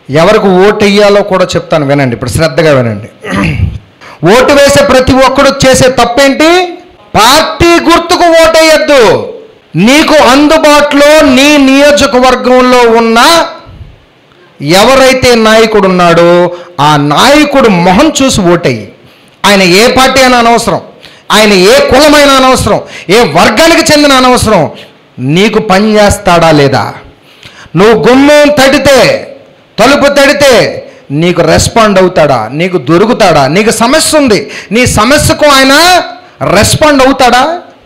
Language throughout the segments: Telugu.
ఎవరికి ఓటు వేయాలో కూడా చెప్తాను వినండి ఇప్పుడు శ్రద్ధగా వినండి ఓటు వేసే ప్రతి ఒక్కడు చేసే తప్పేంటి పార్టీ గుర్తుకు ఓటేయద్దు నీకు అందుబాటులో నీ నియోజకవర్గంలో ఉన్న ఎవరైతే నాయకుడు ఉన్నాడో ఆ నాయకుడు మొహం చూసి ఓటేయి ఆయన ఏ పార్టీ అయినా అనవసరం ఆయన ఏ కులమైన అనవసరం ఏ వర్గానికి చెందిన అనవసరం నీకు పని చేస్తాడా లేదా నువ్వు గుమ్మం తడితే తలుపు తడితే నీకు రెస్పాండ్ అవుతాడా నీకు దొరుకుతాడా నీకు సమస్య ఉంది నీ సమస్యకు ఆయన రెస్పాండ్ అవుతాడా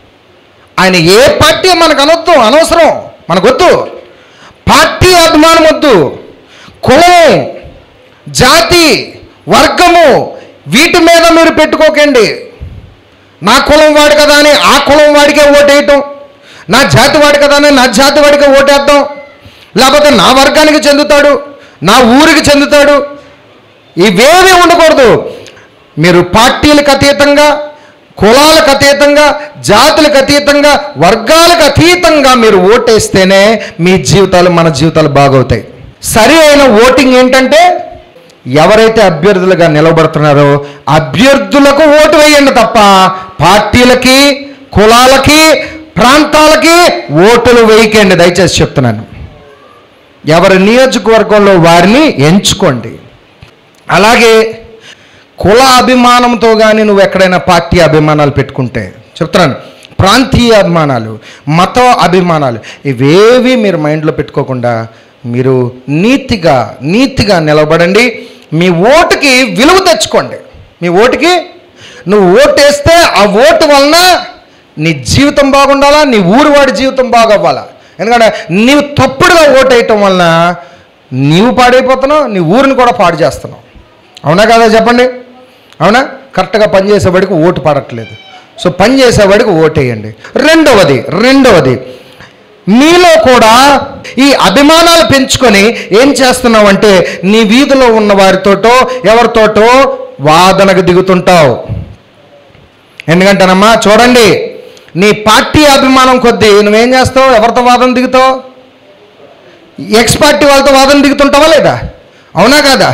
ఆయన ఏ పార్టీ మనకు అనొద్దు అనవసరం మనకొద్దు పార్టీ అభిమానం వద్దు కులం జాతి వర్గము వీటి మీద మీరు పెట్టుకోకండి నా కులం వాడు కదా అని ఆ కులం వాడికే ఓటేయటం నా జాతి వాడు కదా అని నా జాతి వాడికే ఓటేద్దాం లేకపోతే నా వర్గానికి చెందుతాడు నా ఊరికి చెందుతాడు ఇవేమీ ఉండకూడదు మీరు పార్టీలకు అతీతంగా కులాలకు అతీతంగా జాతులకు అతీతంగా వర్గాలకు అతీతంగా మీరు ఓటేస్తేనే మీ జీవితాలు మన జీవితాలు బాగవుతాయి సరి అయిన ఓటింగ్ ఏంటంటే ఎవరైతే అభ్యర్థులుగా నిలబడుతున్నారో అభ్యర్థులకు ఓటు వేయండి తప్ప పార్టీలకి కులాలకి ప్రాంతాలకి ఓటులు వేయకండి దయచేసి చెప్తున్నాను ఎవరి నియోజకవర్గంలో వారిని ఎంచుకోండి అలాగే కుల అభిమానంతో కానీ నువ్వు ఎక్కడైనా పార్టీ అభిమానాలు పెట్టుకుంటే చెప్తున్నాను ప్రాంతీయ అభిమానాలు మత అభిమానాలు ఇవేవి మీరు మైండ్లో పెట్టుకోకుండా మీరు నీతిగా నీతిగా నిలబడండి మీ ఓటుకి విలువ తెచ్చుకోండి మీ ఓటుకి నువ్వు ఓటేస్తే ఆ ఓటు వలన నీ జీవితం బాగుండాలా నీ ఊరు వాడి జీవితం బాగవ్వాలా ఎందుకంటే నీవు తప్పుడుగా ఓటేయటం వలన నీవు పాడైపోతున్నావు నీ ఊరిని కూడా పాడు చేస్తున్నావు అవునా కదా చెప్పండి అవునా కరెక్ట్గా పనిచేసేవాడికి ఓటు పడట్లేదు సో పని చేసేవాడికి ఓటేయండి రెండవది రెండవది మీలో కూడా ఈ అభిమానాలు పెంచుకొని ఏం చేస్తున్నావు అంటే నీ వీధిలో ఉన్న వారితోటో ఎవరితోటో వాదనకు దిగుతుంటావు ఎందుకంటేనమ్మా చూడండి నీ పార్టీ అభిమానం కొద్దీ నువ్వేం చేస్తావు ఎవరితో వాదన దిగుతావు ఎక్స్ పార్టీ వాళ్ళతో వాదన దిగుతుంటావా లేదా అవునా కాదా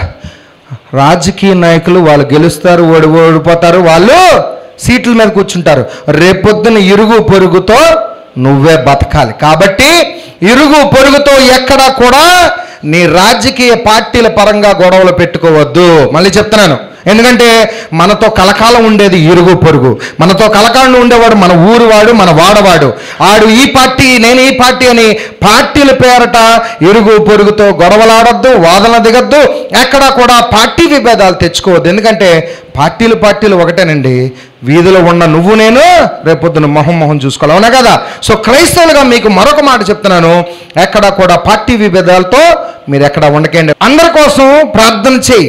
రాజకీయ నాయకులు వాళ్ళు గెలుస్తారు ఓడి ఓడిపోతారు వాళ్ళు సీట్ల మీద కూర్చుంటారు రేపొద్దున ఇరుగు పొరుగుతో నువ్వే బతకాలి కాబట్టి ఇరుగు పొరుగుతో ఎక్కడా కూడా నీ రాజకీయ పార్టీల పరంగా గొడవలు పెట్టుకోవద్దు మళ్ళీ చెప్తున్నాను ఎందుకంటే మనతో కలకాలం ఉండేది ఇరుగు పొరుగు మనతో కలకాలం ఉండేవాడు మన ఊరు వాడు మన వాడవాడు ఆడు ఈ పార్టీ నేను ఈ పార్టీ అని పార్టీల పేరట ఇరుగు పొరుగుతో గొడవలాడొద్దు వాదన దిగద్దు ఎక్కడా కూడా పార్టీ విభేదాలు తెచ్చుకోవద్దు ఎందుకంటే పార్టీలు పార్టీలు ఒకటేనండి వీధిలో ఉన్న నువ్వు నేను రేపొద్దున మొహం మొహం చూసుకోవాలి అవునా కదా సో క్రైస్తవులుగా మీకు మరొక మాట చెప్తున్నాను ఎక్కడా కూడా పార్టీ విభేదాలతో మీరు ఎక్కడ ఉండకండి అందరి కోసం ప్రార్థన చేయి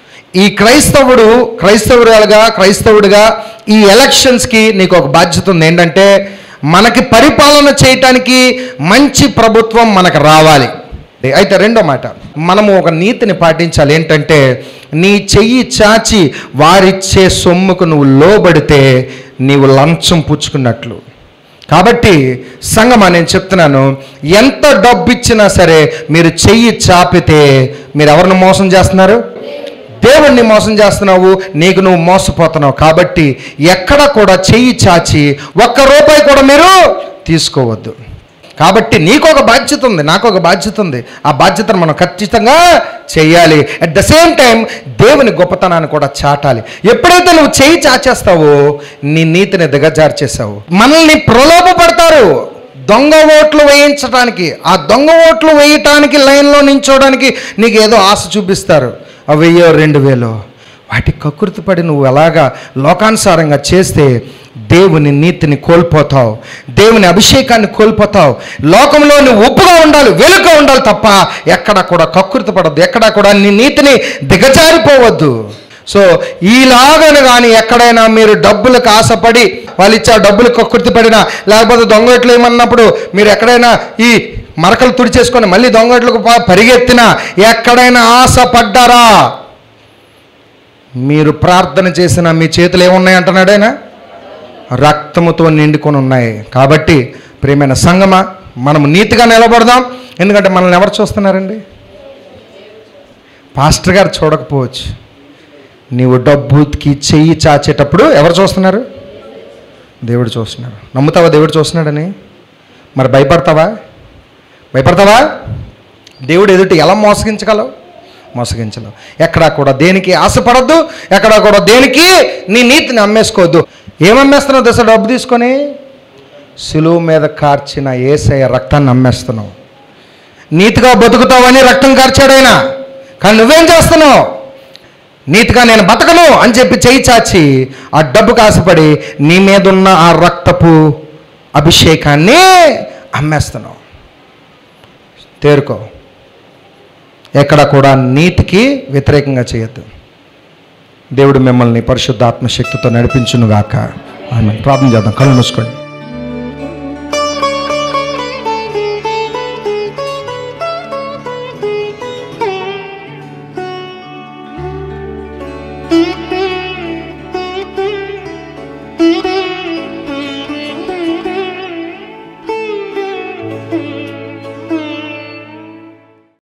ఈ క్రైస్తవుడు క్రైస్తవురాలుగా క్రైస్తవుడిగా ఈ ఎలక్షన్స్కి నీకు ఒక బాధ్యత ఉంది ఏంటంటే మనకి పరిపాలన చేయటానికి మంచి ప్రభుత్వం మనకు రావాలి అయితే రెండో మాట మనము ఒక నీతిని పాటించాలి ఏంటంటే నీ చెయ్యి చాచి వారిచ్చే సొమ్ముకు నువ్వు లోబడితే నీవు లంచం పుచ్చుకున్నట్లు కాబట్టి సంగమా నేను చెప్తున్నాను ఎంత డబ్బు ఇచ్చినా సరే మీరు చెయ్యి చాపితే మీరు ఎవరిని మోసం చేస్తున్నారు దేవుణ్ణి మోసం చేస్తున్నావు నీకు నువ్వు మోసపోతున్నావు కాబట్టి ఎక్కడ కూడా చెయ్యి చాచి ఒక్క రూపాయి కూడా మీరు తీసుకోవద్దు కాబట్టి నీకు ఒక బాధ్యత ఉంది నాకు ఒక బాధ్యత ఉంది ఆ బాధ్యతను మనం ఖచ్చితంగా చేయాలి అట్ ద సేమ్ టైం దేవుని గొప్పతనాన్ని కూడా చాటాలి ఎప్పుడైతే నువ్వు చేయి చాచేస్తావో నీ నీతిని దిగజార్చేసావు మనల్ని ప్రలోభపడతారు దొంగ ఓట్లు వేయించడానికి ఆ దొంగ ఓట్లు వేయటానికి లైన్లో నించోడానికి నీకు ఏదో ఆశ చూపిస్తారు ఆ వెయ్యో రెండు వేలో వాటి కకృతిపడి నువ్వు అలాగా లోకానుసారంగా చేస్తే దేవుని నీతిని కోల్పోతావు దేవుని అభిషేకాన్ని కోల్పోతావు లోకంలో నువ్వు ఉప్పుగా ఉండాలి వెలుగుగా ఉండాలి తప్ప ఎక్కడ కూడా కకృతి పడద్దు ఎక్కడ కూడా నీ నీతిని దిగజారిపోవద్దు సో ఈలాగను కానీ ఎక్కడైనా మీరు డబ్బులకు ఆశపడి వాళ్ళు ఇచ్చే ఆ డబ్బులు కకృతి పడినా లేకపోతే దొంగట్లు ఏమన్నప్పుడు మీరు ఎక్కడైనా ఈ మరకలు తుడిచేసుకొని మళ్ళీ దొంగట్లకు ప- పరిగెత్తినా ఎక్కడైనా ఆశ పడ్డారా మీరు ప్రార్థన చేసిన మీ చేతులు ఏమున్నాయి అంటున్నాడు ఆయన రక్తముతో నిండుకొని ఉన్నాయి కాబట్టి ప్రియమైన సంగమా మనం నీతిగా నిలబడదాం ఎందుకంటే మనల్ని ఎవరు చూస్తున్నారండి పాస్టర్ గారు చూడకపోవచ్చు నీవు డబ్బుకి చెయ్యి చాచేటప్పుడు ఎవరు చూస్తున్నారు దేవుడు చూస్తున్నాడు నమ్ముతావా దేవుడు చూస్తున్నాడని మరి భయపడతావా భయపడతావా దేవుడు ఎదుటి ఎలా మోసగించగలవు మోసగించలేవు ఎక్కడా కూడా దేనికి ఆశపడద్దు ఎక్కడా కూడా దేనికి నీ నీతిని అమ్మేసుకోవద్దు ఏమమ్మేస్తున్నావు దశ డబ్బు తీసుకొని సులువు మీద కార్చిన ఏసయ్య రక్తాన్ని అమ్మేస్తున్నావు నీతిగా బతుకుతావని రక్తం కార్చాడైనా కానీ నువ్వేం చేస్తున్నావు నీతిగా నేను బతకను అని చెప్పి చేయి చాచి ఆ డబ్బు కాసిపడి నీ మీదున్న ఆ రక్తపు అభిషేకాన్ని అమ్మేస్తున్నావు తేరుకో ఎక్కడ కూడా నీతికి వ్యతిరేకంగా చేయొద్దు దేవుడు మిమ్మల్ని పరిశుద్ధ ఆత్మశక్తితో నడిపించునుగాక ఆమె ప్రార్థన చేద్దాం కళ్ళు మూసుకోండి thank you